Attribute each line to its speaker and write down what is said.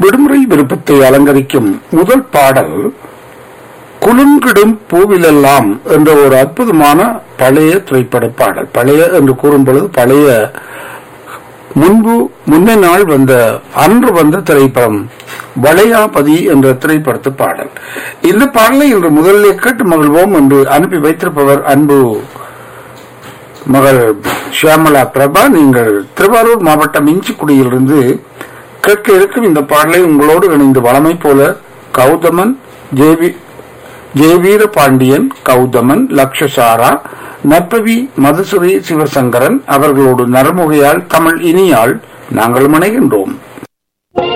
Speaker 1: விடுமுறை விருப்பத்தை அலங்கரிக்கும் முதல் பாடல் குலுங்கிடும் பூவிலெல்லாம் என்ற ஒரு அற்புதமான பழைய திரைப்பட பாடல் பழைய என்று கூறும் பொழுது பழைய முன்பு முன்ன நாள் வந்த அன்று வந்த திரைப்படம் வளையாபதி என்ற திரைப்படத்து பாடல் இந்த பாடலை இன்று முதலில் கேட்டு மகிழ்வோம் என்று அனுப்பி வைத்திருப்பவர் அன்பு மகள் ஷியாமலா பிரபா நீங்கள் திருவாரூர் மாவட்டம் இஞ்சிக்குடியிலிருந்து கேட்க இருக்கும் இந்த பாடலை உங்களோடு இணைந்து வளமை போல கௌதமன் ஜேவி ஜெயவீர பாண்டியன் கௌதமன் லக்ஷசாரா நற்பவி மதுசுரி சிவசங்கரன் அவர்களோடு நரமுகையால் தமிழ் இனியால் நாங்கள் இணைகின்றோம்